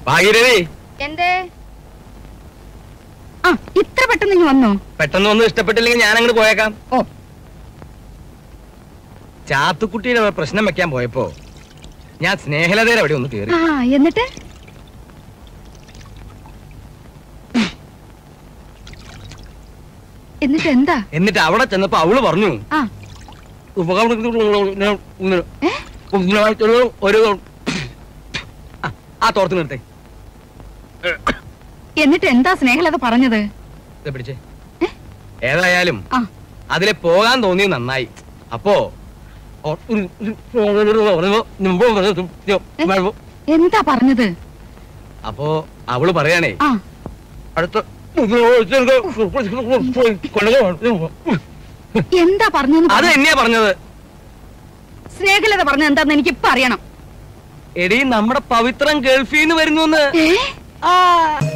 ഭാഗീരഥി എന്തേ ആ ഇത്ര പെട്ടെന്ന് ഇങ്ങ് വന്നോ പെട്ടെന്ന് ഒന്നും ഇഷ്ടപ്പെട്ടില്ലെങ്കിൽ ഞാൻ അങ്ങോട്ട് പോയേക്കാം ഓ ചാത്തുക്കുട്ടിയുടെ ഒരു പ്രശ്നം വെക്കാൻ പോയപ്പോ ഞാൻ സ്നേഹലതയുടെ അവിടെ ഒന്ന് കയറി ആ എന്നിട്ട് എന്നിട്ട് എന്താ എന്നിട്ട് അവിടെ ചെന്നപ്പോ അവള് പറഞ്ഞു ആ ഏ? ഒരു ആ, ആ തോർത്ത് നിർത്തേ എന്നിട്ട് എന്താ സ്നേഹലത പറഞ്ഞത് ഇത് പിടിച്ചേ ഏതായാലും ആ അതിലെ പോകാൻ തോന്നിയത് നന്നായി അപ്പോ എന്താ പറഞ്ഞത് അപ്പോ അവള് പറയാണേ ആ അടുത്ത എന്താ പറഞ്ഞെന്ന് അത് പറ. തന്നെയാ പറഞ്ഞത് സ്നേഹലത പറഞ്ഞത് എന്താന്ന് എനിക്ക് ഇപ്പൊ അറിയണം എടീ നമ്മുടെ പവിത്രം ഗൾഫിൽ നിന്ന് വരുന്നു ഏ ആ